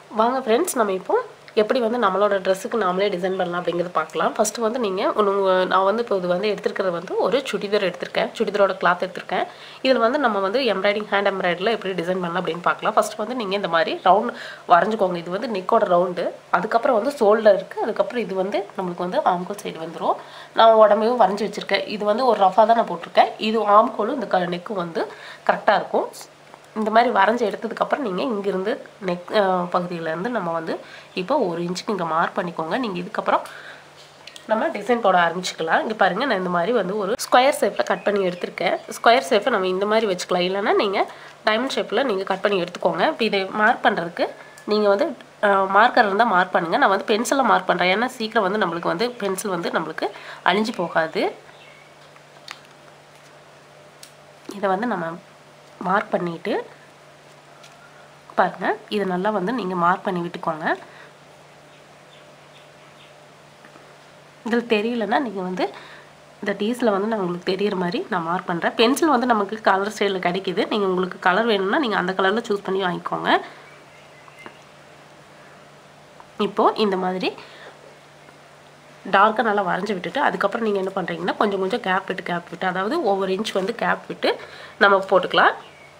வாங்க ஃப்ரெண்ட்ஸ் நம்ம இப்போ எப்படி வந்து நம்மளோட ட்ரெஸ்ஸுக்கு நாமளே டிசைன் பண்ணலாம் அப்படிங்கிறத பார்க்கலாம் ஃபஸ்ட்டு வந்து நீங்கள் உங்கள் நான் வந்து இப்போ இது வந்து எடுத்துருக்கிறது வந்து ஒரு சுடிதார் எடுத்திருக்கேன் சுடிதாரோட கிளாத் எடுத்திருக்கேன் இதில் வந்து நம்ம வந்து எம்ப்ராய்டிங் ஹேண்ட் எம்ப்ராய்டரியில் எப்படி டிசைன் பண்ணலாம் அப்படின்னு பார்க்கலாம் ஃபஸ்ட்டு வந்து நீங்கள் இந்த மாதிரி ரவுண்ட் வரைஞ்சிக்கோங்க இது வந்து நெக்கோட ரவுண்டு அதுக்கப்புறம் வந்து ஷோல்டர் இருக்குது அதுக்கப்புறம் இது வந்து நம்மளுக்கு வந்து ஆம்கோல் சைடு வந்துடும் நான் உடம்பையும் வரைஞ்சி வச்சுருக்கேன் இது வந்து ஒரு ரஃபாக தான் நான் போட்டிருக்கேன் இது ஆம்கோலும் இந்த க நெக்கும் வந்து கரெக்டாக இருக்கும் இந்த மாதிரி வரைஞ்சி எடுத்ததுக்கப்புறம் நீங்கள் இங்கேருந்து நெக் பகுதியிலேருந்து நம்ம வந்து இப்போ ஒரு இன்ச்சுக்கு இங்கே மார்க் பண்ணிக்கோங்க நீங்கள் இதுக்கப்புறம் நம்ம டிசைன் போட ஆரம்பிச்சுக்கலாம் இங்கே பாருங்கள் நான் இந்த மாதிரி வந்து ஒரு ஸ்கொயர் ஷேப்பில் கட் பண்ணி எடுத்திருக்கேன் ஸ்கொயர் ஷேப்பை நம்ம இந்த மாதிரி வச்சுக்கலாம் இல்லைன்னா நீங்கள் டைமண்ட் ஷேப்பில் நீங்கள் கட் பண்ணி எடுத்துக்கோங்க இப்போ இதை மார்க் பண்ணுறதுக்கு நீங்கள் வந்து மார்க்கர் இருந்தால் மார்க் பண்ணுங்கள் நான் வந்து பென்சிலில் மார்க் பண்ணுறேன் ஏன்னா சீக்கிரம் வந்து நம்மளுக்கு வந்து பென்சில் வந்து நம்மளுக்கு அழிஞ்சு போகாது இதை வந்து நம்ம மார்க் பண்ணிவிட்டு பாருங்கள் இது நல்லா வந்து நீங்கள் மார்க் பண்ணி விட்டுக்கோங்க இதில் தெரியலன்னா நீங்கள் வந்து இந்த டீஸில் வந்து நான் உங்களுக்கு தெரியிற மாதிரி நான் மார்க் பண்ணுறேன் பென்சில் வந்து நமக்கு கலர் ஸ்டைலில் கிடைக்கிது நீங்கள் உங்களுக்கு கலர் வேணும்னா நீங்கள் அந்த கலரில் சூஸ் பண்ணி வாங்கிக்கோங்க இப்போது இந்த மாதிரி டார்க்காக நல்லா வரைஞ்சி விட்டுட்டு அதுக்கப்புறம் நீங்கள் என்ன பண்ணுறீங்கன்னா கொஞ்சம் கொஞ்சம் கேப் விட்டு கேப் விட்டு அதாவது ஒவ்வொரு இன்ச் வந்து கேப் விட்டு நம்ம போட்டுக்கலாம்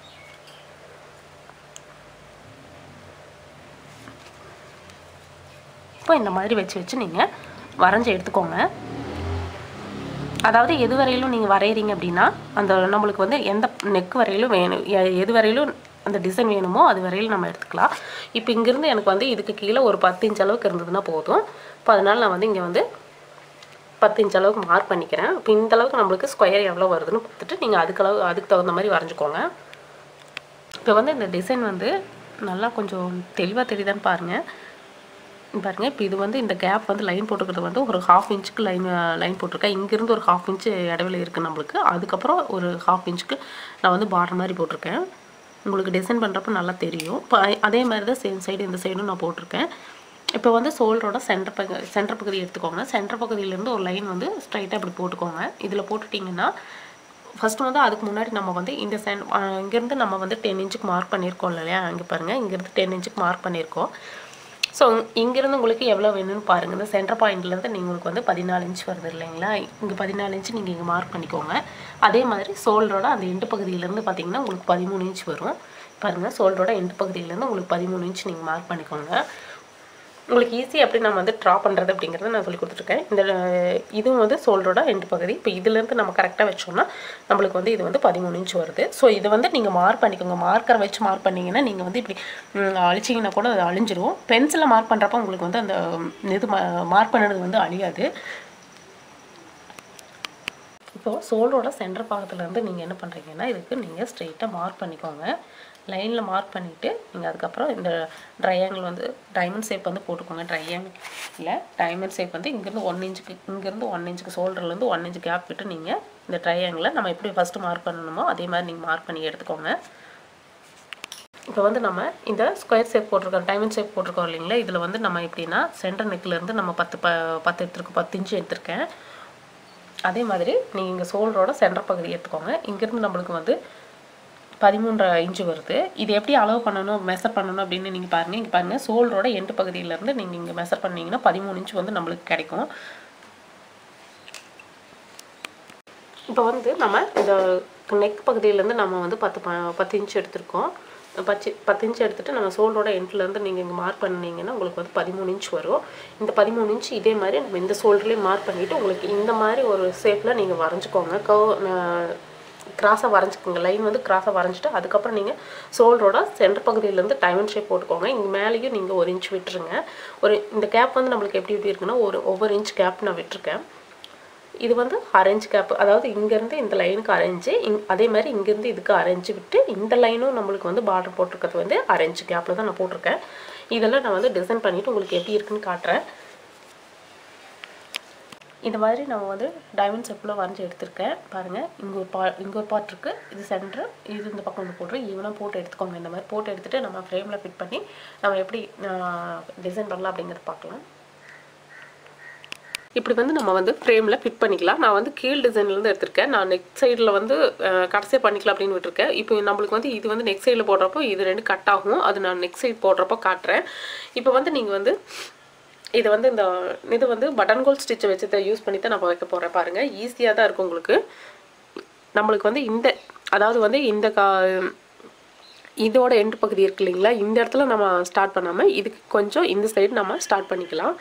இப்போ இந்த மாதிரி வச்சு வச்சு நீங்கள் வரைஞ்சி எடுத்துக்கோங்க அதாவது எது வரையிலும் நீங்கள் வரைகிறீங்க அப்படின்னா அந்த நம்மளுக்கு வந்து எந்த நெக் வரையிலும் வேணும் எ- எது வரையிலும் அந்த டிசைன் வேணுமோ அது வரையிலும் நம்ம எடுத்துக்கலாம் இப்போ இங்கேருந்து எனக்கு வந்து இதுக்கு கீழே ஒரு பத்து இன்ச் அளவுக்கு இருந்ததுன்னா போதும் இப்போ அதனால் நான் வந்து இங்கே வந்து பத்து இன்ச் அளவுக்கு மார்க் பண்ணிக்கிறேன் இப்போ இந்த அளவுக்கு நம்மளுக்கு ஸ்கொயர் எவ்வளோ வருதுன்னு பார்த்துட்டு நீங்கள் அதுக்கு அளவு அதுக்கு தகுந்த மாதிரி வரைஞ்சிக்கோங்க இப்போ வந்து இந்த டிசைன் வந்து நல்லா கொஞ்சம் தெளிவாக தெரியுதான்னு பாருங்கள் பாருங்க இப்போ இது வந்து இந்த கேப் வந்து லைன் போட்டுக்கிறது வந்து ஒரு ஹாஃப் இன்ச்சுக்கு லைன் லைன் போட்டிருக்கேன் இங்கேருந்து ஒரு ஹாஃப் இன்ச்சு இடைவெளி இருக்குது நம்மளுக்கு அதுக்கப்புறம் ஒரு ஹாஃப் இன்ச்சுக்கு நான் வந்து பார்டர் மாதிரி போட்டிருக்கேன் உங்களுக்கு டிசைன் பண்ணுறப்ப நல்லா தெரியும் இப்போ அதே மாதிரி தான் சேம் சைடு இந்த சைடும் நான் போட்டிருக்கேன் இப்போ வந்து சோல்டரோட சென்டர் பகு சென்டர் பகுதி எடுத்துக்கோங்க சென்டர் பகுதியிலேருந்து ஒரு லைன் வந்து ஸ்ட்ரைட்டாக இப்படி போட்டுக்கோங்க இதில் போட்டுட்டிங்கன்னா ஃபஸ்ட்டு வந்து அதுக்கு முன்னாடி நம்ம வந்து இந்த சென் இங்கேருந்து நம்ம வந்து டென் இன்ச்சுக்கு மார்க் பண்ணியிருக்கோம் இல்லையா இங்கே பாருங்கள் இங்கேருந்து டென் இன்ச்சுக்கு மார்க் பண்ணியிருக்கோம் ஸோ இங்கேருந்து உங்களுக்கு எவ்வளோ வேணும்னு பாருங்கள் இந்த சென்டர் பாயிண்ட்லேருந்து நீங்கள் உங்களுக்கு வந்து பதினாலு இன்ச் வருது இல்லைங்களா இங்கே பதினாலு இன்ச் நீங்கள் இங்கே மார்க் பண்ணிக்கோங்க அதே மாதிரி சோல்டரோட அந்த எண்டு பகுதியிலேருந்து பார்த்தீங்கன்னா உங்களுக்கு பதிமூணு இன்ச் வரும் பாருங்கள் சோல்டரோட எண்டு பகுதியிலேருந்து உங்களுக்கு பதிமூணு இன்ச் நீங்கள் மார்க் பண்ணிக்கோங்க உங்களுக்கு ஈஸி எப்படி நம்ம வந்து ட்ரா பண்ணுறது அப்படிங்கிறத நான் சொல்லி கொடுத்துருக்கேன் இந்த அஹ், இதுவும் வந்து சோல்டரோட எண்டு பகுதி இப்போ இதுலேருந்து நம்ம கரெக்டாக வச்சோம்னா நம்மளுக்கு வந்து இது வந்து பதிமூணு இன்ச் வருது ஸோ இது வந்து நீங்கள் மார்க் பண்ணிக்கோங்க மார்க்கரை வச்சு மார்க் பண்ணிங்கன்னா நீங்கள் வந்து இப்படி ம், அழிச்சிங்கன்னா கூட அது அழிஞ்சிரும் பென்சிலில் மார்க் பண்ணுறப்ப உங்களுக்கு வந்து அந்த ம், இது மார்க் பண்ணது வந்து அழியாது இப்போது சோலோட சென்டர் பாகத்துலேருந்து நீங்கள் என்ன பண்ணுறீங்கன்னா இதுக்கு நீங்கள் ஸ்ட்ரெயிட்டாக மார்க் பண்ணிக்கோங்க லைனில் மார்க் பண்ணிவிட்டு நீங்கள் அதுக்கப்புறம் இந்த ட்ரையாங்கிள் வந்து டைமண்ட் ஷேப் வந்து போட்டுக்கோங்க ட்ரையாங்கிள் இல்லை டைமண்ட் ஷேப் வந்து இங்கேருந்து ஒன் இன்ச்சுக்கு இங்கேருந்து ஒன் இன்ச்சுக்கு ஷோல்டர்லேருந்து ஒன் இன்ச் கேப் விட்டு நீங்கள் இந்த ட்ரையாங்கிளை நம்ம எப்படி ஃபஸ்ட்டு மார்க் பண்ணணுமோ அதே மாதிரி நீங்கள் மார்க் பண்ணி எடுத்துக்கோங்க இப்போ வந்து நம்ம இந்த ஸ்கொயர் ஷேப் போட்டிருக்கோம் டைமண்ட் ஷேப் போட்டிருக்கோம் இல்லைங்களா இதில் வந்து நம்ம எப்படின்னா சென்டர் நெக்லேருந்து நம்ம பத்து ப பத்து எடுத்துருக்கோம் பத்து இன்ச்சு எடுத்திருக்கேன் அதே மாதிரி நீங்கள் இங்கே சோல்டரோட சென்டர் பகுதி எடுத்துக்கோங்க இங்கேருந்து நம்மளுக்கு வந்து பதிமூன்றரை இன்ச்சு வருது இது எப்படி அளவு பண்ணணும் மெஷர் பண்ணணும் அப்படின்னு நீங்கள் பாருங்கள் இங்கே பாருங்கள் சோல்டரோட எண்டு பகுதியிலேருந்து நீங்கள் இங்கே மெஷர் பண்ணீங்கன்னா பதிமூணு இன்ச் வந்து நம்மளுக்கு கிடைக்கும் இப்போ வந்து நம்ம இந்த நெக் பகுதியிலேருந்து நம்ம வந்து பத்து ப- பத்து இன்ச் எடுத்திருக்கோம் பச்சு பத்து இன்ச் எடுத்துட்டு நம்ம சோல்டரோட எண்ட்லேருந்து நீங்கள் இங்கே மார்க் பண்ணீங்கன்னா உங்களுக்கு வந்து பதிமூணு இன்ச் வரும் இந்த பதிமூணு இன்ச் இதே மாதிரி நம்ம இந்த ஷோல்டர்லேயே மார்க் பண்ணிவிட்டு உங்களுக்கு இந்த மாதிரி ஒரு ஷேப்பில் நீங்கள் வரைஞ்சிக்கோங்க கவ் கிராஸாக வரைஞ்சிக்கோங்க லைன் வந்து கிராஸாக வரைஞ்சிட்டு அதுக்கப்புறம் நீங்கள் ஷோல்டரோட சென்டர் பகுதியிலேருந்து டைமண்ட் ஷேப் போட்டுக்கோங்க இங்கே மேலேயும் நீங்கள் ஒரு இன்ச் விட்டுருங்க ஒரு இந்த கேப் வந்து நம்மளுக்கு எப்படி எப்படி இருக்குன்னா ஒரு ஒவ்வொரு இன்ச் கேப் நான் விட்டுருக்கேன் இது வந்து அரேஞ்ச் கேப் அதாவது இங்கேருந்து இந்த லைனுக்கு அரேஞ்சு இங் அதே மாதிரி இங்கேருந்து இதுக்கு அரேஞ்சு விட்டு இந்த லைனும் நம்மளுக்கு வந்து பார்டர் போட்டிருக்கிறது வந்து அரேஞ்ச் கேப்பில் தான் நான் போட்டிருக்கேன் இதெல்லாம் நான் வந்து டிசைன் பண்ணிவிட்டு உங்களுக்கு எப்படி இருக்குன்னு காட்டுறேன் இந்த மாதிரி நம்ம வந்து டைமண்ட் ஷேப்பில் வரைஞ்சி எடுத்திருக்கேன் பாருங்கள் இங்கே ஒரு பா இங்கே ஒரு பார்ட் இருக்குது இது சென்டர் இது இந்த பக்கம் வந்து போட்டுரு ஈவனாக போட்டு எடுத்துக்கோங்க இந்த மாதிரி போட்டு எடுத்துகிட்டு நம்ம ஃப்ரேமில் ஃபிட் பண்ணி நம்ம எப்படி டிசைன் பண்ணலாம் அப்படிங்கிறத பார்க்கலாம் இப்படி வந்து நம்ம வந்து ஃப்ரேமில் ஃபிட் பண்ணிக்கலாம் நான் வந்து கீழ் டிசைன்லேருந்து எடுத்திருக்கேன் நான் நெக் சைடில் வந்து அஹ், கடைசியாக பண்ணிக்கலாம் அப்படின்னு விட்டுருக்கேன் இப்போ நம்மளுக்கு வந்து இது வந்து நெக் சைடில் போடுறப்போ இது ரெண்டு கட் ஆகும் அது நான் நெக் சைடு போடுறப்போ காட்டுறேன் இப்போ வந்து நீங்கள் வந்து இது வந்து இந்த இது வந்து பட்டன் கோல் ஸ்டிச்சை வச்சு தான் யூஸ் பண்ணி தான் நான் வைக்க போகிறேன் பாருங்கள் ஈஸியாக தான் இருக்கும் உங்களுக்கு நம்மளுக்கு வந்து இந்த அதாவது வந்து இந்த கா இதோட எண்டு பகுதி இருக்கு இல்லைங்களா இந்த இடத்துல நம்ம ஸ்டார்ட் பண்ணாமல் இதுக்கு கொஞ்சம் இந்த சைடு நம்ம ஸ்டார்ட் பண்ணிக்கலாம்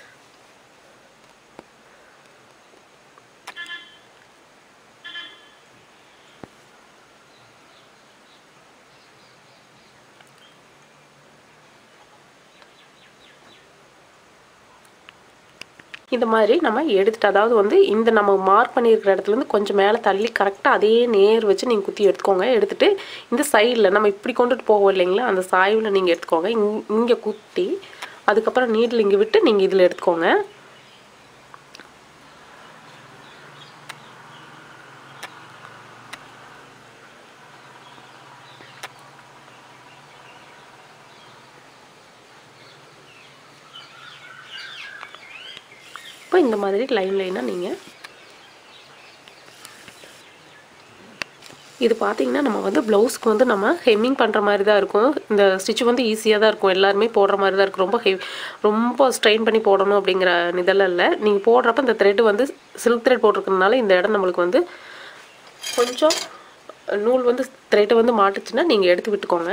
இந்த மாதிரி நம்ம எடுத்துட்டு அதாவது வந்து இந்த நம்ம மார்க் பண்ணியிருக்கிற இடத்துலேருந்து கொஞ்சம் மேலே தள்ளி கரெக்டாக அதே நேர் வச்சு நீங்கள் குத்தி எடுத்துக்கோங்க எடுத்துட்டு இந்த சைடில் நம்ம இப்படி கொண்டுட்டு போவோம் இல்லைங்களா அந்த சாய்வில் நீங்கள் எடுத்துக்கோங்க இங் இங்கே குத்தி அதுக்கப்புறம் நீடில் இங்கே விட்டு நீங்கள் இதில் எடுத்துக்கோங்க இப்போ இந்த மாதிரி லைன் லைனாக நீங்கள் இது பார்த்தீங்கன்னா நம்ம வந்து ப்ளவுஸ்க்கு வந்து நம்ம ஹெம்மிங் பண்ணுற மாதிரி தான் இருக்கும் இந்த ஸ்டிச் வந்து ஈஸியாக தான் இருக்கும் எல்லாருமே போடுற மாதிரி தான் இருக்கும் ரொம்ப ஹெவ் ரொம்ப ஸ்ட்ரெயின் பண்ணி போடணும் அப்படிங்கிற இதெல்லாம் இல்லை நீங்கள் போடுறப்ப இந்த த்ரெட் வந்து சில்க் த்ரெட் போட்டிருக்கறதுனால இந்த இடம் நம்மளுக்கு வந்து கொஞ்சம் நூல் வந்து த்ரெட்டை வந்து மாட்டுச்சுன்னா நீங்கள் எடுத்து விட்டுக்கோங்க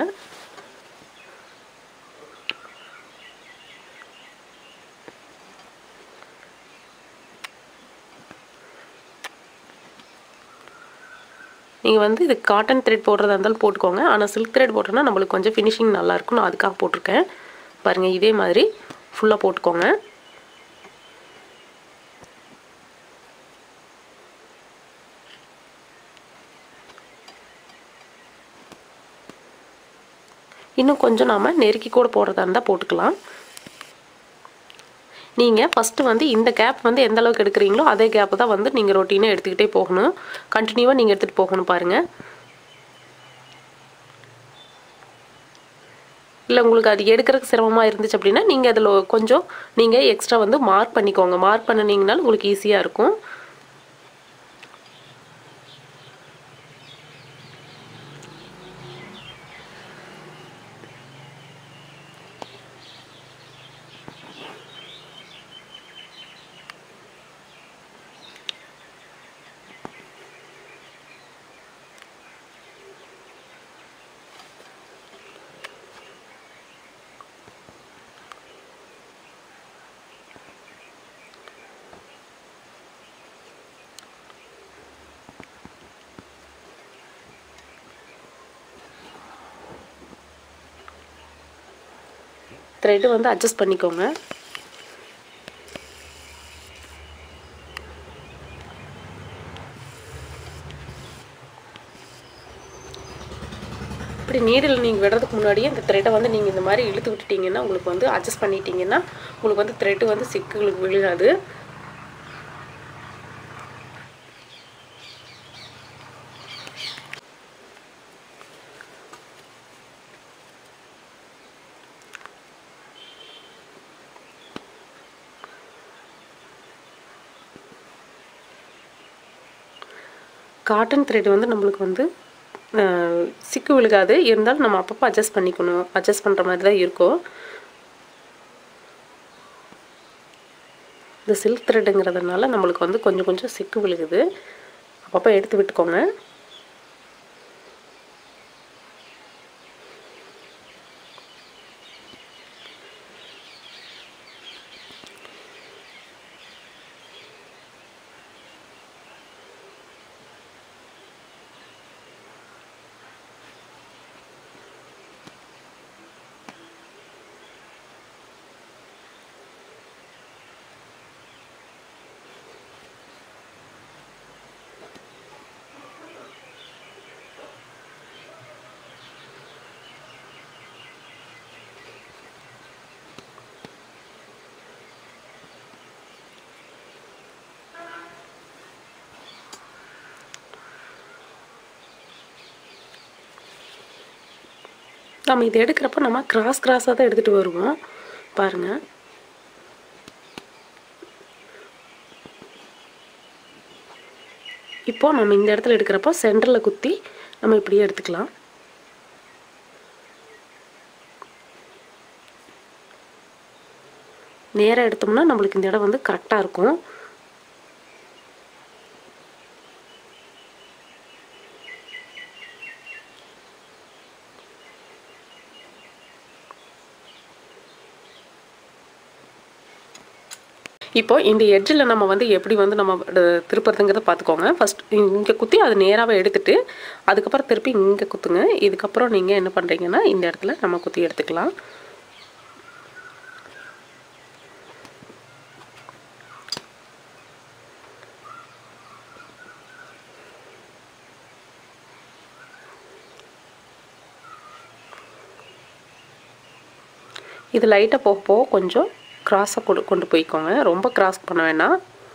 நீங்கள் வந்து இது காட்டன் த்ரெட் போடுறதா இருந்தாலும் போட்டுக்கோங்க ஆனால் சில்க் த்ரெட் போட்டோன்னா நம்மளுக்கு கொஞ்சம் ஃபினிஷிங் நல்லாயிருக்கும் நான் அதுக்காக போட்டிருக்கேன் பாருங்கள் இதே மாதிரி ஃபுல்லாக போட்டுக்கோங்க இன்னும் கொஞ்சம் நாம் நெருக்கி கூட போடுறதா இருந்தால் போட்டுக்கலாம் நீங்கள் ஃபஸ்ட்டு வந்து இந்த கேப் வந்து எந்த அளவுக்கு எடுக்கிறீங்களோ அதே கேப்பு தான் வந்து நீங்கள் ரொட்டீனாக எடுத்துக்கிட்டே போகணும் கண்டினியூவாக நீங்கள் எடுத்துகிட்டு போகணும் பாருங்கள் இல்லை உங்களுக்கு அது எடுக்கிறதுக்கு சிரமமாக இருந்துச்சு அப்படின்னா நீங்கள் அதில் கொஞ்சம் நீங்கள் எக்ஸ்ட்ரா வந்து மார்க் பண்ணிக்கோங்க மார்க் பண்ணினீங்கனாலும் உங்களுக்கு ஈஸியாக இருக்கும் த்ரெட்டு வந்து அட்ஜஸ்ட் பண்ணிக்கோங்க இப்படி நீடில் நீங்கள் விடுறதுக்கு முன்னாடியே இந்த த்ரெட்டை வந்து நீங்கள் இந்த மாதிரி இழுத்து விட்டுட்டீங்கன்னா உங்களுக்கு வந்து அட்ஜஸ்ட் பண்ணிட்டீங்கன்னா உங்களுக்கு வந்து த்ரெட்டு வந்து சிக்குகளுக்கு விழுகாது காட்டன் த்ரெட் வந்து நம்மளுக்கு வந்து அஹ், சிக்கு விழுகாது இருந்தாலும் நம்ம அப்பப்போ அட்ஜஸ்ட் பண்ணிக்கணும் அட்ஜஸ்ட் பண்ணுற மாதிரி தான் இருக்கும் இந்த சில்க் த்ரெட்டுங்கிறதுனால நம்மளுக்கு வந்து கொஞ்சம் கொஞ்சம் சிக்கு விழுகுது அப்பப்போ எடுத்து விட்டுக்கோங்க நம்ம இதை எடுக்கிறப்ப நம்ம கிராஸ் கிராஸாக தான் எடுத்துகிட்டு வருவோம் பாருங்கள் இப்போது நம்ம இந்த இடத்துல எடுக்கிறப்போ சென்டரில் குத்தி நம்ம இப்படியே எடுத்துக்கலாம் நேராக எடுத்தோம்னா நம்மளுக்கு இந்த இடம் வந்து கரெக்டாக இருக்கும் இப்போ இந்த எட்ஜில் நம்ம வந்து எப்படி வந்து நம்ம அஹ், திருப்புறதுங்கிறத பார்த்துக்கோங்க ஃபஸ்ட் இங்கே குத்தி அது நேராகவே எடுத்துட்டு அதுக்கப்புறம் திருப்பி இங்கே குத்துங்க இதுக்கப்புறம் நீங்கள் என்ன பண்ணுறீங்கன்னா இந்த இடத்துல நம்ம குத்தி எடுத்துக்கலாம் இது லைட்டாக போக போக கொஞ்சம் கிராஸாக கொண்டு கொண்டு போய்க்கோங்க ரொம்ப கிராஸ் பண்ண வேணாம்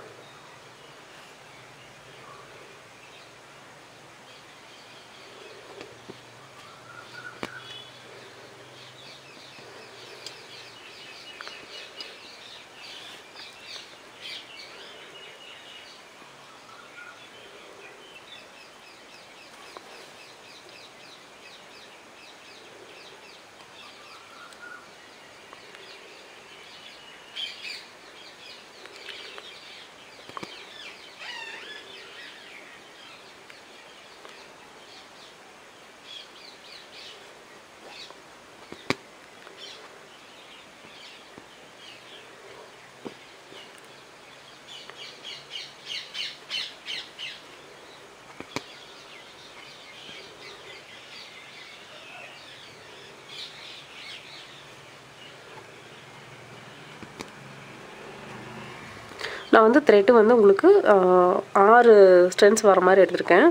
நான் வந்து த்ரெட்டு வந்து உங்களுக்கு ஆஹ், ஆறு ஸ்ட்ரென்ஸ் வர மாதிரி எடுத்திருக்கேன்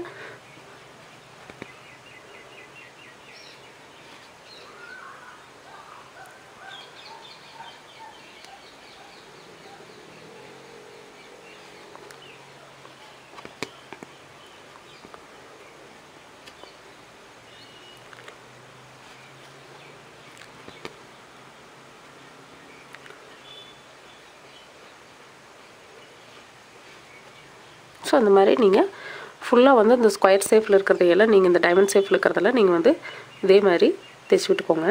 ஸோ அந்த மாதிரி நீங்கள் ஃபுல்லாக வந்து இந்த ஸ்கொயர் ஷேப்பில் இருக்கிறதையெல்லாம் நீங்கள் இந்த டைமண்ட் ஷேப்பில் இருக்கிறதெல்லாம் நீங்கள் வந்து இதே மாதிரி தைச்சி விட்டுக்கோங்க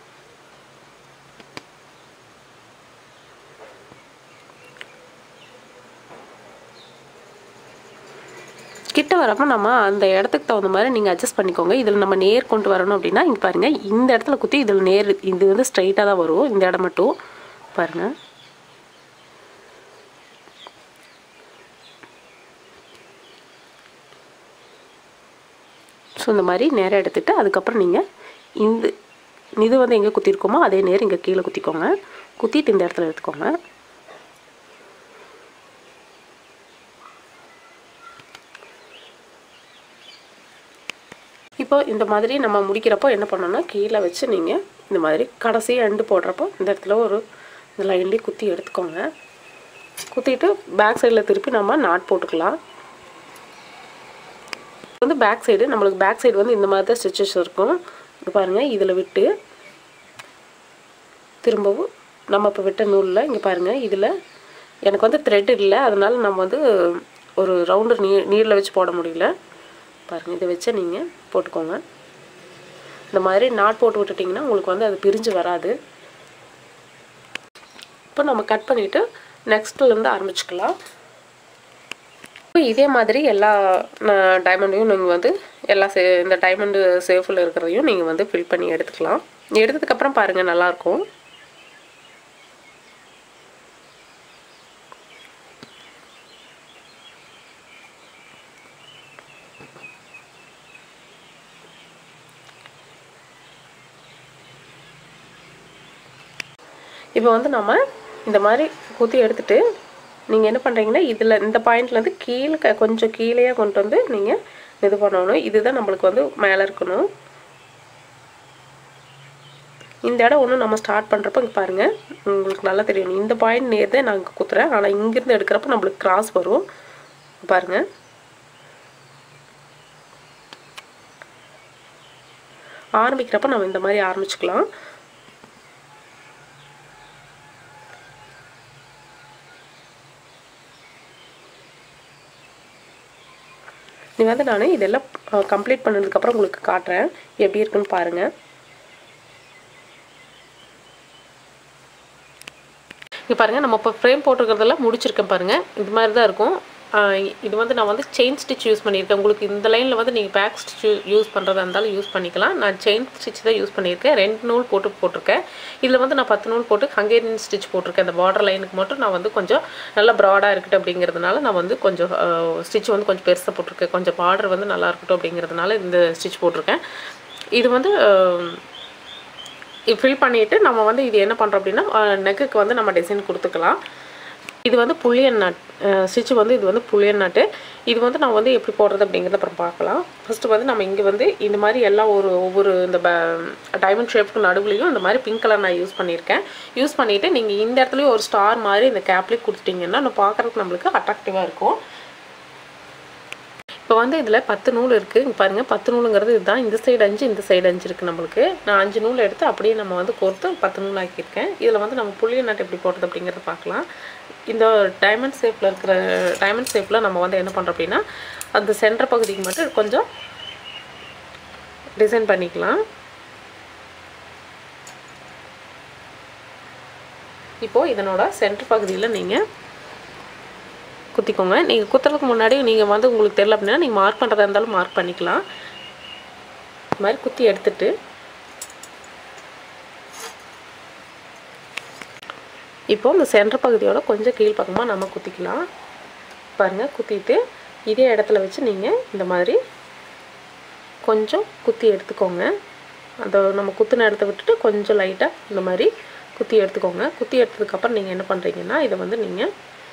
கிட்ட வரப்போ நம்ம அந்த இடத்துக்கு தகுந்த மாதிரி நீங்கள் அட்ஜஸ்ட் பண்ணிக்கோங்க இதில் நம்ம நேர் கொண்டு வரணும் அப்படின்னா இங்கே பாருங்கள் இந்த இடத்துல குத்தி இதில் நேர் இது வந்து ஸ்ட்ரைட்டாக தான் வரும் இந்த இடம் மட்டும் பாருங்கள் ஸோ இந்த மாதிரி நேராக எடுத்துகிட்டு அதுக்கப்புறம் நீங்கள் இந்த இது வந்து எங்கே குத்திருக்கோமோ அதே நேரம் இங்கே கீழே குத்திக்கோங்க குத்திட்டு இந்த இடத்துல எடுத்துக்கோங்க இப்போ இந்த மாதிரி நம்ம முடிக்கிறப்போ என்ன பண்ணணும்னா கீழே வச்சு நீங்கள் இந்த மாதிரி கடைசி அண்டு போடுறப்போ இந்த இடத்துல ஒரு இந்த லைன்லேயே குத்தி எடுத்துக்கோங்க குத்திட்டு பேக் சைடில் திருப்பி நம்ம நாட் போட்டுக்கலாம் வந்து பேக் சைடு நம்மளுக்கு பேக் சைடு வந்து இந்த மாதிரி தான் ஸ்டிச்சஸ் இருக்கும் இது பாருங்கள் இதில் விட்டு திரும்பவும் நம்ம இப்போ விட்ட நூலில் இங்கே பாருங்கள் இதில் எனக்கு வந்து த்ரெட் இல்லை அதனால நம்ம வந்து ஒரு ரவுண்டு நீ நீரில் வச்சு போட முடியல பாருங்கள் இதை வச்சு நீங்கள் போட்டுக்கோங்க இந்த மாதிரி நாட் போட்டு விட்டுட்டிங்கன்னா உங்களுக்கு வந்து அது பிரிஞ்சு வராது இப்போ நம்ம கட் பண்ணிவிட்டு நெக்ஸ்ட்லேருந்து ஆரம்பிச்சுக்கலாம் இப்போ இதே மாதிரி எல்லா டைமண்டையும் நீங்கள் வந்து எல்லா சே இந்த டைமண்டு சேஃபில் இருக்கிறதையும் நீங்கள் வந்து ஃபில் பண்ணி எடுத்துக்கலாம் எடுத்ததுக்கப்புறம் பாருங்கள் நல்லாயிருக்கும் இப்போ வந்து நம்ம இந்த மாதிரி குத்தி எடுத்துட்டு நீங்கள் என்ன பண்ணுறீங்கன்னா இதில் இந்த பாயிண்ட்லேருந்து கீழே க- கொஞ்சம் கீழேயே கொண்டு வந்து நீங்கள் இது பண்ணணும் இதுதான் நம்மளுக்கு வந்து மேலே இருக்கணும் இந்த இடம் ஒன்று நம்ம ஸ்டார்ட் பண்ணுறப்ப இங்கே பாருங்கள் உங்களுக்கு நல்லா தெரியும் இந்த பாயிண்ட் நேர் தான் நான் இங்கே குத்துறேன் ஆனால் இங்கேருந்து எடுக்கிறப்ப நம்மளுக்கு கிராஸ் வரும் பாருங்கள் ஆரம்பிக்கிறப்ப நம்ம இந்த மாதிரி ஆரம்பிச்சுக்கலாம் இது வந்து நான் இதெல்லாம் கம்ப்ளீட் பண்ணதுக்கப்புறம் உங்களுக்கு காட்டுறேன் எப்படி இருக்குன்னு பாருங்கள் இங்கே பாருங்கள் நம்ம இப்போ ஃப்ரேம் போட்டிருக்கிறதெல்லாம் முடிச்சிருக்கேன் பாருங்கள் இது மாதிரி தான் இருக்கும் ஆஹ் இது வந்து நான் வந்து செயின் ஸ்டிச் யூஸ் பண்ணியிருக்கேன் உங்களுக்கு இந்த லைனில் வந்து நீங்கள் பேக் ஸ்டிச் யூஸ் பண்ணுறதா இருந்தாலும் யூஸ் பண்ணிக்கலாம் நான் செயின் ஸ்டிச் தான் யூஸ் பண்ணியிருக்கேன் ரெண்டு நூல் போட்டு போட்டிருக்கேன் இதில் வந்து நான் பத்து நூல் போட்டு ஹங்கேரியன் ஸ்டிச் போட்டிருக்கேன் அந்த பார்டர் லைனுக்கு மட்டும் நான் வந்து கொஞ்சம் நல்லா ப்ராடாக இருக்கட்டும் அப்படிங்கிறதுனால நான் வந்து கொஞ்சம் ஸ்டிச் வந்து கொஞ்சம் பெருசாக போட்டிருக்கேன் கொஞ்சம் பார்டர் வந்து நல்லா இருக்கட்டும் அப்படிங்கிறதுனால இந்த ஸ்டிச் போட்டிருக்கேன் இது வந்து ஃபில் பண்ணிவிட்டு நம்ம வந்து இது என்ன பண்ணுறோம் அப்படின்னா நெக்குக்கு வந்து நம்ம டிசைன் கொடுத்துக்கலாம் இது வந்து புளியன் நட் ஸ்டிச் வந்து இது வந்து புளியன் நட்டு இது வந்து நான் வந்து எப்படி போடுறது அப்படிங்கிறத அப்புறம் பார்க்கலாம் ஃபஸ்ட்டு வந்து நம்ம இங்கே வந்து இந்த மாதிரி எல்லாம் ஒரு ஒவ்வொரு இந்த டைமண்ட் ஷேப்புக்கு நடுவுலையும் இந்த மாதிரி பிங்க் கலர் நான் யூஸ் பண்ணியிருக்கேன் யூஸ் பண்ணிவிட்டு நீங்கள் இந்த இடத்துலையும் ஒரு ஸ்டார் மாதிரி இந்த கேப்லேயே கொடுத்துட்டிங்கன்னா நம்ம பார்க்குறதுக்கு நம்மளுக்கு அட்ராக்டிவாக இருக்கும் இப்போ வந்து இதில் பத்து நூல் இருக்குது இங்கே பாருங்கள் பத்து நூலுங்கிறது இதுதான் இந்த சைடு அஞ்சு இந்த சைடு அஞ்சு இருக்குது நம்மளுக்கு நான் அஞ்சு நூல் எடுத்து அப்படியே நம்ம வந்து கோர்த்து பத்து நூல் ஆக்கியிருக்கேன் இதில் வந்து நம்ம புளிய நட்டு எப்படி போடுறது அப்படிங்கிறத பார்க்கலாம் இந்த டைமண்ட் ஷேப்பில் இருக்கிற டைமண்ட் ஷேப்பில் நம்ம வந்து என்ன பண்ணுறோம் அப்படின்னா அந்த சென்டர் பகுதிக்கு மட்டும் கொஞ்சம் டிசைன் பண்ணிக்கலாம் இப்போது இதனோட சென்டர் பகுதியில் நீங்கள் குத்திக்கோங்க நீங்கள் குத்துறதுக்கு முன்னாடி நீங்கள் வந்து உங்களுக்கு தெரியல அப்படின்னா நீங்கள் மார்க் பண்ணுறதா இருந்தாலும் மார்க் பண்ணிக்கலாம் இது மாதிரி குத்தி எடுத்துட்டு இப்போ இந்த சென்டர் பகுதியோட கொஞ்சம் கீழ்ப்பக்கமாக நம்ம குத்திக்கலாம் பாருங்கள் குத்திட்டு இதே இடத்துல வச்சு நீங்கள் இந்த மாதிரி கொஞ்சம் குத்தி எடுத்துக்கோங்க அந்த நம்ம குத்துன இடத்த விட்டுட்டு கொஞ்சம் லைட்டாக இந்த மாதிரி குத்தி எடுத்துக்கோங்க குத்தி எடுத்ததுக்கப்புறம் நீங்கள் என்ன பண்ணுறீங்கன்னா இதை வந்து நீங்கள்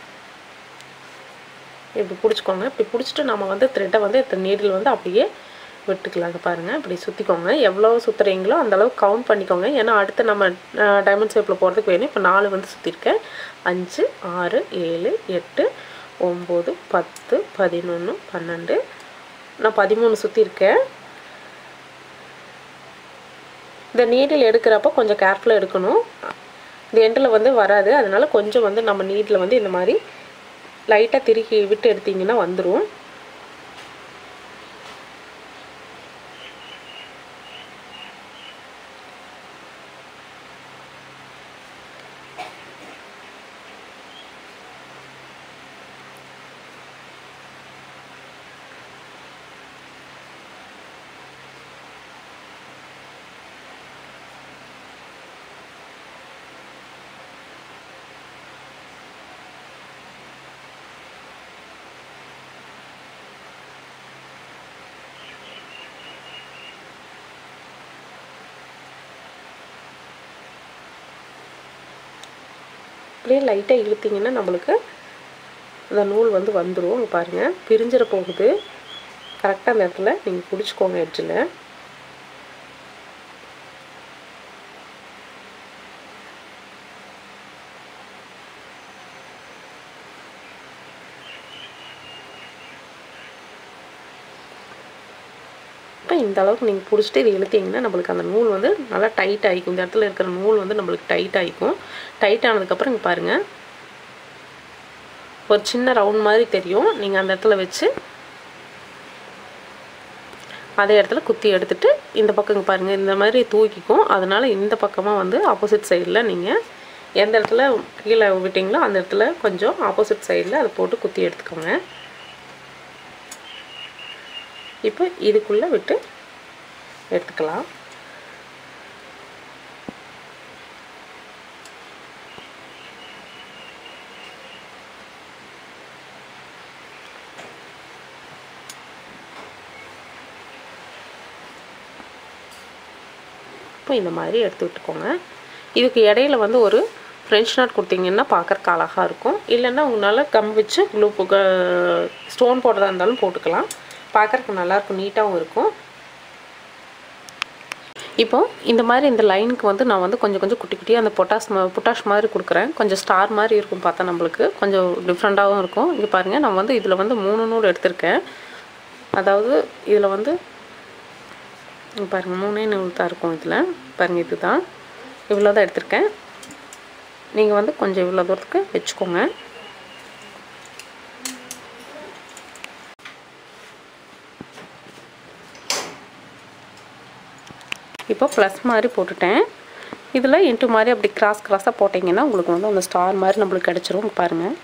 இப்படி பிடிச்சிக்கோங்க இப்படி பிடிச்சிட்டு நம்ம வந்து த்ரெட்டை வந்து இந்த நீடில் வந்து அப்படியே விட்டுக்கலாங்க பாருங்கள் இப்படி சுற்றிக்கோங்க எவ்வளோ சுற்றுறீங்களோ அந்தளவு கவுண்ட் பண்ணிக்கோங்க ஏன்னா அடுத்து நம்ம டைமண்ட் ஷேப்பில் போகிறதுக்கு வேணும் இப்போ நாலு வந்து சுற்றிருக்கேன் அஞ்சு ஆறு ஏழு எட்டு ஒம்பது பத்து பதினொன்று பன்னெண்டு நான் பதிமூணு சுற்றிருக்கேன் இந்த நீடில் எடுக்கிறப்ப கொஞ்சம் கேர்ஃபுல்லாக எடுக்கணும் இந்த எண்டில் வந்து வராது அதனால கொஞ்சம் வந்து நம்ம நீடில் வந்து இந்த மாதிரி லைட்டாக திருக்கி விட்டு எடுத்தீங்கன்னா வந்துடும் அப்படியே லைட்டாக இழுத்தீங்கன்னா நம்மளுக்கு அந்த நூல் வந்து வந்துடும் இங்க பாருங்கள் பிரிஞ்சிட போகுது கரெக்டாக அந்த இடத்துல நீங்கள் பிடிச்சிக்கோங்க எட்ஜில் இப்போ இந்த அளவுக்கு நீங்கள் பிடிச்சிட்டு இதை இழுத்தீங்கன்னா நம்மளுக்கு அந்த நூல் வந்து நல்லா டைட் ஆகிக்கும் இந்த இடத்துல இருக்கிற நூல் வந்து நம்மளுக்கு டைட் ஆகிக்கும் டைட் ஆனதுக்கப்புறம் இங்கே பாருங்கள் ஒரு சின்ன ரவுண்ட் மாதிரி தெரியும் நீங்கள் அந்த இடத்துல வச்சு அதே இடத்துல குத்தி எடுத்துட்டு இந்த பக்கம் இங்கே பாருங்கள் இந்த மாதிரி தூக்கிக்கும் அதனால் இந்த பக்கமாக வந்து ஆப்போசிட் சைடில் நீங்கள் எந்த இடத்துல கீழே விட்டீங்களோ அந்த இடத்துல கொஞ்சம் ஆப்போசிட் சைடில் அதை போட்டு குத்தி எடுத்துக்கோங்க இப்போ இதுக்குள்ளே விட்டு எடுத்துக்கலாம் இப்போ இந்த மாதிரி எடுத்து விட்டுக்கோங்க இதுக்கு இடையில வந்து ஒரு ஃப்ரெஞ்ச் நாட் கொடுத்தீங்கன்னா பார்க்குறக்கு அழகாக இருக்கும் இல்லைன்னா உங்களால் கம் வச்சு க்ளூ ஸ்டோன் போடுறதா இருந்தாலும் போட்டுக்கலாம் பார்க்குறக்கு நல்லாயிருக்கும் நீட்டாகவும் இருக்கும் இப்போ இந்த மாதிரி இந்த லைனுக்கு வந்து நான் வந்து கொஞ்சம் கொஞ்சம் குட்டி குட்டியாக அந்த பொட்டாஸ் மா பொட்டாஷ் மாதிரி கொடுக்குறேன் கொஞ்சம் ஸ்டார் மாதிரி இருக்கும் பார்த்தா நம்மளுக்கு கொஞ்சம் டிஃப்ரெண்ட்டாகவும் இருக்கும் இங்கே பாருங்கள் நான் வந்து இதில் வந்து மூணு நூல் எடுத்திருக்கேன் அதாவது இதில் வந்து இங்க பாருங்க மூணே நூல் தான் இருக்கும் இதில் பாருங்கள் இது தான் இவ்வளோ தான் எடுத்திருக்கேன் நீங்கள் வந்து கொஞ்சம் இவ்வளோ தூரத்துக்கு வச்சுக்கோங்க இப்போ ப்ளஸ் மாதிரி போட்டுட்டேன் இதில் இன்ட்டு மாதிரி அப்படி கிராஸ் கிராஸாக போட்டிங்கன்னா உங்களுக்கு வந்து அந்த ஸ்டார் மாதிரி நம்மளுக்கு கிடச்சிரும் பாருங்கள்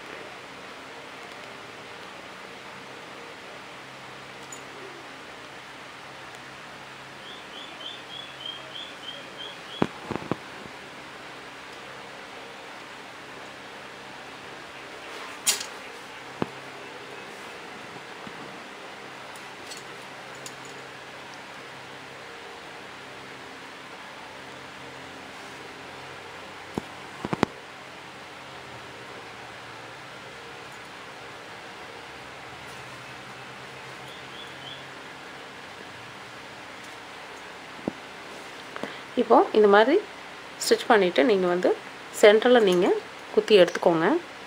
இப்போது இந்த மாதிரி ஸ்டிச் பண்ணிவிட்டு நீங்கள் வந்து சென்டரில் நீங்கள் குத்தி எடுத்துக்கோங்க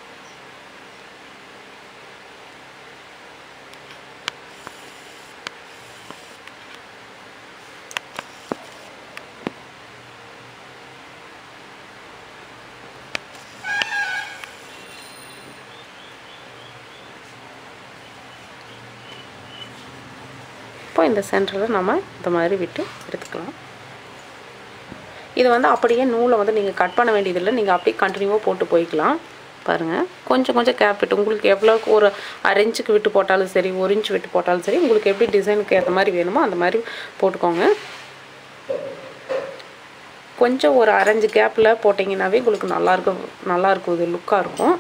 இப்போ இந்த சென்டரில் நம்ம இந்த மாதிரி விட்டு எடுத்துக்கலாம் இது வந்து அப்படியே நூலை வந்து நீங்கள் கட் பண்ண வேண்டியதில்லை நீங்கள் அப்படியே கண்டினியூவாக போட்டு போய்க்கலாம் பாருங்கள் கொஞ்சம் கொஞ்சம் கேப் விட்டு உங்களுக்கு எவ்வளோக்கு ஒரு அரை இன்ச்சுக்கு விட்டு போட்டாலும் சரி ஒரு இன்ச் விட்டு போட்டாலும் சரி உங்களுக்கு எப்படி டிசைனுக்கு ஏற்ற மாதிரி வேணுமோ அந்த மாதிரி போட்டுக்கோங்க கொஞ்சம் ஒரு அரைஞ்சு கேப்பில் போட்டிங்கன்னாவே உங்களுக்கு நல்லாயிருக்கும் நல்லாயிருக்கும் இது லுக்காக இருக்கும்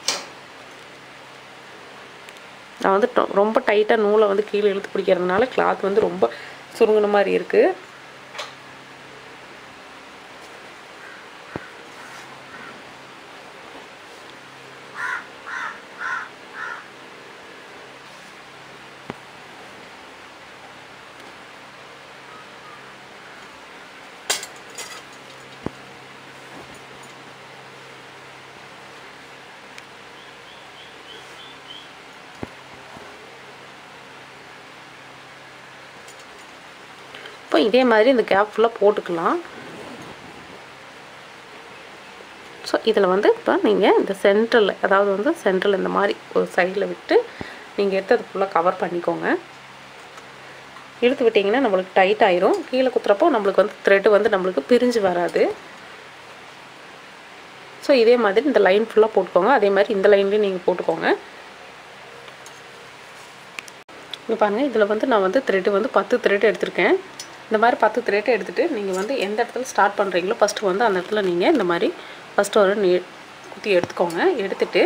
நான் வந்து டொ- ரொம்ப டைட்டாக நூலை வந்து கீழே இழுத்து பிடிக்கிறதுனால கிளாத் வந்து ரொம்ப சுருங்கின மாதிரி இருக்குது இப்போ இதே மாதிரி இந்த கேப் ஃபுல்லாக போட்டுக்கலாம் ஸோ இதில் வந்து இப்போ நீங்கள் இந்த சென்டரில் அதாவது வந்து சென்டரில் இந்த மாதிரி ஒரு சைடில் விட்டு நீங்கள் எடுத்து அது ஃபுல்லாக கவர் பண்ணிக்கோங்க இழுத்து விட்டிங்கன்னா நம்மளுக்கு டைட் ஆயிரும் கீழே குத்துறப்போ நம்மளுக்கு வந்து த்ரெட்டு வந்து நம்மளுக்கு பிரிஞ்சு வராது ஸோ இதே மாதிரி இந்த லைன் ஃபுல்லாக போட்டுக்கோங்க அதே மாதிரி இந்த லைன்லேயும் நீங்கள் போட்டுக்கோங்க இங்கே பாருங்கள் இதில் வந்து நான் வந்து த்ரெட்டு வந்து பத்து த்ரெட் எடுத்திருக்கேன் இந்த மாதிரி பத்து த்ரெட் எடுத்துகிட்டு நீங்கள் வந்து எந்த இடத்துல ஸ்டார்ட் பண்ணுறீங்களோ ஃபஸ்ட்டு வந்து அந்த இடத்துல நீங்கள் இந்த மாதிரி ஃபஸ்ட்டு ஒரு நீ குத்தி எடுத்துக்கோங்க எடுத்துட்டு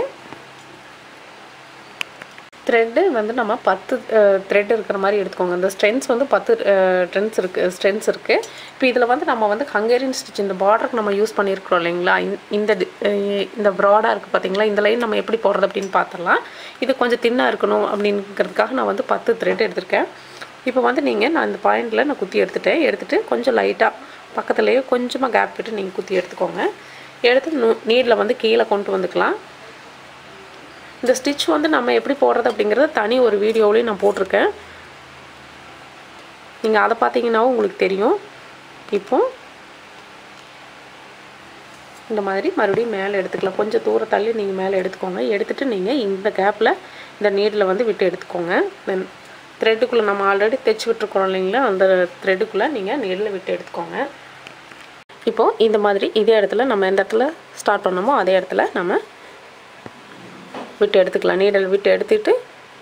த்ரெட்டு வந்து நம்ம பத்து த்ரெட் இருக்கிற மாதிரி எடுத்துக்கோங்க இந்த ஸ்ட்ரென்ஸ் வந்து பத்து ட்ரென்ஸ் இருக்குது ஸ்ட்ரென்ஸ் இருக்குது இப்போ இதில் வந்து நம்ம வந்து ஹங்கேரியன் ஸ்டிச் இந்த பார்டருக்கு நம்ம யூஸ் பண்ணியிருக்கிறோம் இல்லைங்களா இந்த- இந்த டி- அஹ் இந்த ப்ராடாக இருக்குது பார்த்தீங்களா இந்த லைன் நம்ம எப்படி போடுறது அப்படின்னு பார்த்துடலாம் இது கொஞ்சம் தின்னாக இருக்கணும் அப்படிங்கிறதுக்காக நான் வந்து பத்து த்ரெட் எடுத்திருக்கேன் இப்போ வந்து நீங்கள் நான் இந்த பாயிண்டில் நான் குத்தி எடுத்துட்டேன் எடுத்துகிட்டு கொஞ்சம் லைட்டாக பக்கத்துலேயே கொஞ்சமாக கேப் விட்டு நீங்கள் குத்தி எடுத்துக்கோங்க எடுத்து நூ நீடில் வந்து கீழே கொண்டு வந்துக்கலாம் இந்த ஸ்டிச் வந்து நம்ம எப்படி போடுறது அப்படிங்கிறத தனி ஒரு வீடியோவிலையும் நான் போட்டிருக்கேன் நீங்கள் அதை பார்த்தீங்கன்னாவும் உங்களுக்கு தெரியும் இப்போ இந்த மாதிரி மறுபடியும் மேலே எடுத்துக்கலாம் கொஞ்சம் தூரம் தள்ளி நீங்கள் மேலே எடுத்துக்கோங்க எடுத்துகிட்டு நீங்கள் இந்த கேப்பில் இந்த நீடில் வந்து விட்டு எடுத்துக்கோங்க த்ரெட்டுக்குள்ளே நம்ம ஆல்ரெடி தைச்சி விட்டுருக்கோம் இல்லைங்களா அந்த த்ரெட்டுக்குள்ளே நீங்கள் நீடில் விட்டு எடுத்துக்கோங்க இப்போது இந்த மாதிரி இதே இடத்துல நம்ம எந்த இடத்துல ஸ்டார்ட் பண்ணோமோ அதே இடத்துல நம்ம விட்டு எடுத்துக்கலாம் நீடல் விட்டு எடுத்துட்டு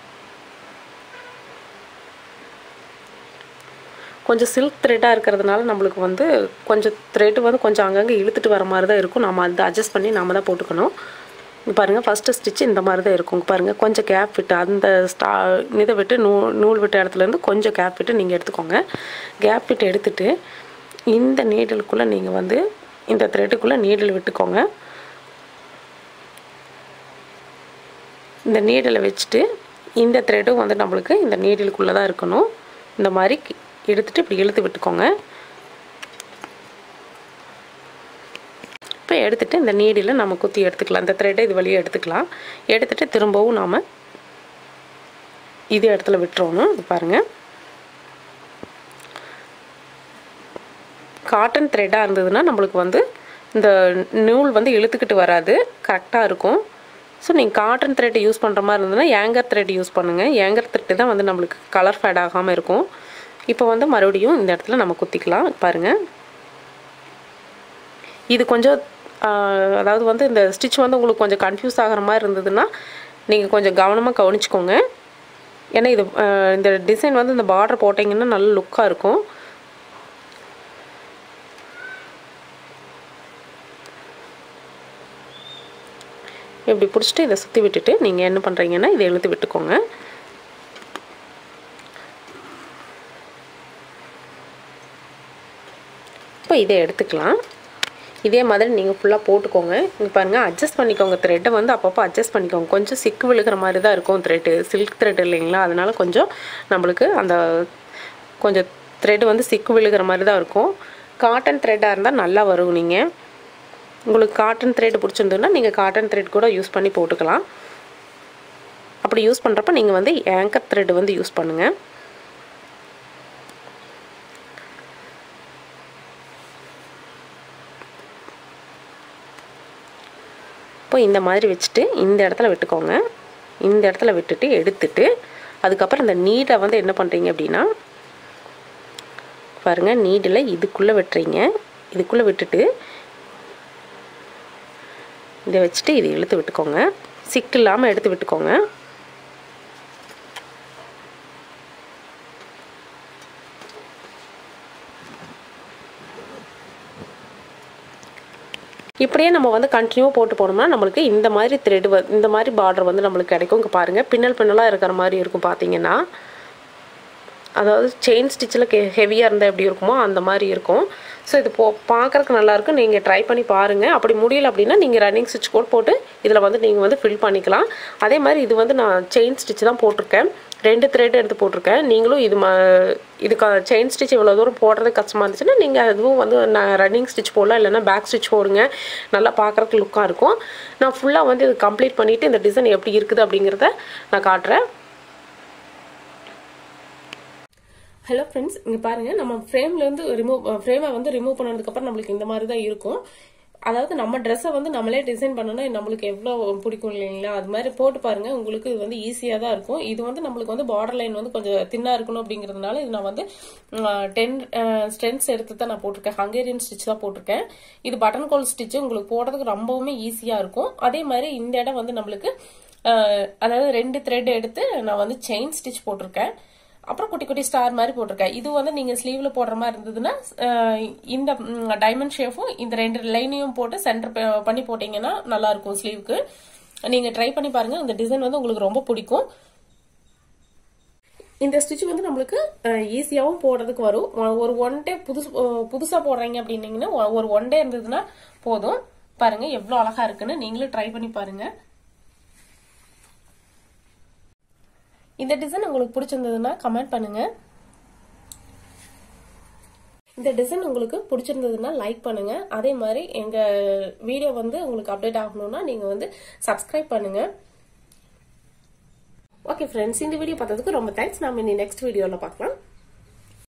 கொஞ்சம் சில்க் த்ரெட்டாக இருக்கிறதுனால நம்மளுக்கு வந்து கொஞ்சம் த்ரெட் வந்து கொஞ்சம் அங்கங்கே இழுத்துட்டு வர மாதிரி தான் இருக்கும் நம்ம அதை அட்ஜஸ்ட் பண்ணி நம்ம தான் போட்டுக்கணும் இங்க பாருங்கள் ஃபஸ்ட்டு ஸ்டிச் இந்த மாதிரி தான் இருக்கும் இங்க பாருங்கள் கொஞ்சம் கேப் விட்டு அந்த ஸ்டா இதை விட்டு நூ நூல் விட்ட இடத்துலேருந்து கொஞ்சம் கேப் விட்டு நீங்கள் எடுத்துக்கோங்க கேப் விட்டு எடுத்துட்டு இந்த நீடலுக்குள்ளே நீங்கள் வந்து இந்த த்ரெட்டுக்குள்ளே நீடல் விட்டுக்கோங்க இந்த நீடலை வச்சுட்டு இந்த த்ரெட்டும் வந்து நம்மளுக்கு இந்த நீடலுக்குள்ளே தான் இருக்கணும் இந்த மாதிரி கி- எடுத்துட்டு இப்படி இழுத்து விட்டுக்கோங்க இப்போ எடுத்துட்டு இந்த நீடில் நம்ம குத்தி எடுத்துக்கலாம் இந்த த்ரெட்டை இது வழியாக எடுத்துக்கலாம் எடுத்துட்டு திரும்பவும் நாம் இதே இடத்துல விட்டுறணும் இது பாருங்கள் காட்டன் த்ரெட்டாக இருந்ததுன்னா நம்மளுக்கு வந்து இந்த நூல் வந்து இழுத்துக்கிட்டு வராது கரெக்டாக இருக்கும் ஸோ நீங்கள் காட்டன் த்ரெட் யூஸ் பண்ணுற மாதிரி இருந்ததுன்னா ஏங்கர் த்ரெட் யூஸ் பண்ணுங்கள் ஏங்கர் த்ரெட்டு தான் வந்து நம்மளுக்கு கலர் ஃபேட் ஆகாமல் இருக்கும் இப்போ வந்து மறுபடியும் இந்த இடத்துல நம்ம குத்திக்கலாம் பாருங்கள் இது கொஞ்சம் ஆஹ், அதாவது வந்து இந்த ஸ்டிச் வந்து உங்களுக்கு கொஞ்சம் கன்ஃபியூஸ் ஆகிற மாதிரி இருந்ததுன்னா நீங்கள் கொஞ்சம் கவனமாக கவனிச்சுக்கோங்க ஏன்னா இது ஆஹ், இந்த டிசைன் வந்து இந்த பார்டர் போட்டிங்கன்னா நல்ல லுக்காக இருக்கும் இப்படி பிடிச்சிட்டு இதை சுற்றி விட்டுட்டு நீங்கள் என்ன பண்ணுறீங்கன்னா இதை இழுத்து விட்டுக்கோங்க இப்போ இதை எடுத்துக்கலாம் இதே மாதிரி நீங்கள் ஃபுல்லாக போட்டுக்கோங்க இங்கே பாருங்கள் அட்ஜஸ்ட் பண்ணிக்கோங்க த்ரெட்டை வந்து அப்பப்போ அட்ஜஸ்ட் பண்ணிக்கோங்க கொஞ்சம் சிக்கு விழுகிற மாதிரி தான் இருக்கும் த்ரெட்டு சில்க் த்ரெட் இல்லைங்களா அதனால கொஞ்சம் நம்மளுக்கு அந்த கொஞ்சம் த்ரெட் வந்து சிக்கு விழுகிற மாதிரி தான் இருக்கும் காட்டன் த்ரெட்டாக இருந்தால் நல்லா வரும் நீங்கள் உங்களுக்கு காட்டன் த்ரெட் பிடிச்சிருந்ததுன்னா நீங்கள் காட்டன் த்ரெட் கூட யூஸ் பண்ணி போட்டுக்கலாம் அப்படி யூஸ் பண்ணுறப்ப நீங்கள் வந்து ஏங்கர் த்ரெட் வந்து யூஸ் பண்ணுங்கள் இப்போ இந்த மாதிரி வச்சுட்டு இந்த இடத்துல விட்டுக்கோங்க இந்த இடத்துல விட்டுட்டு எடுத்துட்டு அதுக்கப்புறம் இந்த நீடை வந்து என்ன பண்ணுறீங்க அப்படின்னா பாருங்கள் நீடில் இதுக்குள்ளே வெட்டுறீங்க இதுக்குள்ளே விட்டுட்டு இதை வச்சுட்டு இதை இழுத்து விட்டுக்கோங்க சிக்கு இல்லாமல் எடுத்து விட்டுக்கோங்க இப்படியே நம்ம வந்து கண்டினியூவாக போட்டு போனோம்னா நம்மளுக்கு இந்த மாதிரி த்ரெட் இந்த மாதிரி பார்டர் வந்து நம்மளுக்கு கிடைக்கும் இங்கே பாருங்கள் பின்னல் பின்னலாக இருக்கிற மாதிரி இருக்கும் பார்த்தீங்கன்னா அதாவது செயின் ஸ்டிச்சில் கே ஹெவியாக இருந்தால் எப்படி இருக்குமோ அந்த மாதிரி இருக்கும் ஸோ இது போ பார்க்குறக்கு நல்லாயிருக்கும் நீங்கள் ட்ரை பண்ணி பாருங்கள் அப்படி முடியல அப்படின்னா நீங்கள் ரன்னிங் ஸ்டிச் கூட போட்டு இதில் வந்து நீங்கள் வந்து ஃபில் பண்ணிக்கலாம் அதே மாதிரி இது வந்து நான் செயின் ஸ்டிச் தான் போட்டிருக்கேன் ரெண்டு த்ரெட் எடுத்து போட்டிருக்கேன் நீங்களும் இது ம இதுக்கு செயின் ஸ்டிச் இவ்வளோ தூரம் போடுறது கஷ்டமாக இருந்துச்சுன்னா நீங்கள் அதுவும் வந்து நான் ரன்னிங் ஸ்டிச் போடலாம் இல்லைன்னா பேக் ஸ்டிச் போடுங்க நல்லா பார்க்குறக்கு லுக்காக இருக்கும் நான் ஃபுல்லாக வந்து இது கம்ப்ளீட் பண்ணிவிட்டு இந்த டிசைன் எப்படி இருக்குது அப்படிங்கிறத நான் காட்டுறேன் ஹலோ ஃப்ரெண்ட்ஸ் இங்கே பாருங்கள் நம்ம ஃப்ரேம்லேருந்து ரிமூவ் ஃப்ரேமை வந்து ரிமூவ் பண்ணதுக்கப்புறம் நம்மளுக்கு இந்த மாதிரி தான் இருக்கும் அதாவது நம்ம ட்ரெஸ்ஸை வந்து நம்மளே டிசைன் பண்ணோம்னா நம்மளுக்கு எவ்வளோ பிடிக்கும் இல்லைங்களா அது மாதிரி போட்டு பாருங்க உங்களுக்கு இது வந்து ஈஸியாக தான் இருக்கும் இது வந்து நம்மளுக்கு வந்து பார்டர் லைன் வந்து கொஞ்சம் தின்னாக இருக்கணும் அப்படிங்கிறதுனால இது நான் வந்து டென் ஸ்ட்ரென்த்ஸ் எடுத்து தான் நான் போட்டிருக்கேன் ஹங்கேரியன் ஸ்டிச் தான் போட்டிருக்கேன் இது பட்டன் கோல் ஸ்டிச் உங்களுக்கு போடுறதுக்கு ரொம்பவுமே ஈஸியாக இருக்கும் அதே மாதிரி இந்த இடம் வந்து நம்மளுக்கு அஹ், அதாவது ரெண்டு த்ரெட் எடுத்து நான் வந்து செயின் ஸ்டிச் போட்டிருக்கேன் அப்புறம் குட்டி குட்டி ஸ்டார் மாதிரி போட்டிருக்கேன் இது வந்து நீங்க ஸ்லீவ்ல போடுற மாதிரி இருந்ததுன்னா அஹ், இந்த டைமண்ட் ஷேஃபும் இந்த ரெண்டு லைனையும் போட்டு சென்டர் பண்ணி போட்டீங்கன்னா நல்லா இருக்கும் ஸ்லீவுக்கு நீங்க ட்ரை பண்ணி பாருங்க இந்த டிசைன் வந்து உங்களுக்கு ரொம்ப பிடிக்கும் இந்த ஸ்டிச் வந்து நம்மளுக்கு ஈஸியாகவும் போடுறதுக்கு வரும் ஒ- ஒரு ஒன் டே புதுசு அஹ், புதுசா போடுறீங்க அப்படின்னீங்கன்னா ஒ- ஒரு ஒன் டே இருந்ததுன்னா போதும் பாருங்க எவ்வளவு அழகா இருக்குன்னு நீங்களும் ட்ரை பண்ணி பாருங்க இந்த டிசைன் உங்களுக்கு பிடிச்சிருந்ததுன்னா கமெண்ட் பண்ணுங்க இந்த டிசைன் உங்களுக்கு பிடிச்சிருந்ததுன்னா லைக் பண்ணுங்க அதே மாதிரி எங்க வீடியோ வந்து உங்களுக்கு அப்டேட் ஆகணும்னா நீங்க வந்து சப்ஸ்கிரைப் பண்ணுங்க ஓகே ஃப்ரெண்ட்ஸ் இந்த வீடியோ பார்த்ததுக்கு ரொம்ப தேங்க்ஸ் நாம இனி நெக்ஸ்ட் வீடியோல பார்க்கலாம்